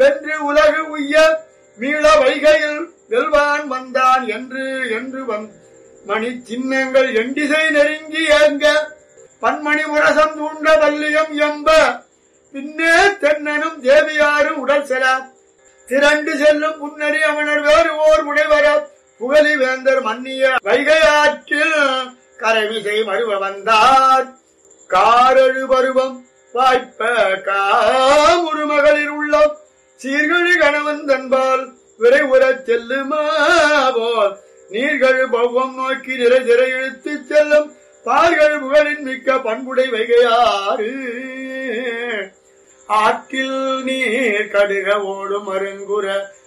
வென்று உலகு உய்ய மீள வைகையில் வெல்வான் வந்தான் என்று என்று வந் மணி சின்னங்கள் எண்டிசை நெருங்கி ஏங்க பன்மணி முரசம் தூண்ட வல்லியம் எம்ப பின்னே தென்னனும் தேவியாரும் உடல் செல திரண்டு செல்லும் புன்னறி அவனர் வேறு ஓர் உடைவர புகழி வேந்தர் மன்னிய வைகை ஆற்றில் கரவிசை மறுவ வந்தார் காரழு பருவம் வாய்ப்ப காமுரு மகளிர் உள்ளம் சீர்கழி கணவன் தன்பால் விரை உறச் செல்லுமா போல் நீர்கள் பௌவம் நோக்கி நிறை திரை இழுத்துச் செல்லும் பார்கள் புகழின் மிக்க பண்புடை வைகையாறு ஆற்றில் நீர் கடுக ஓடும் அருங்குற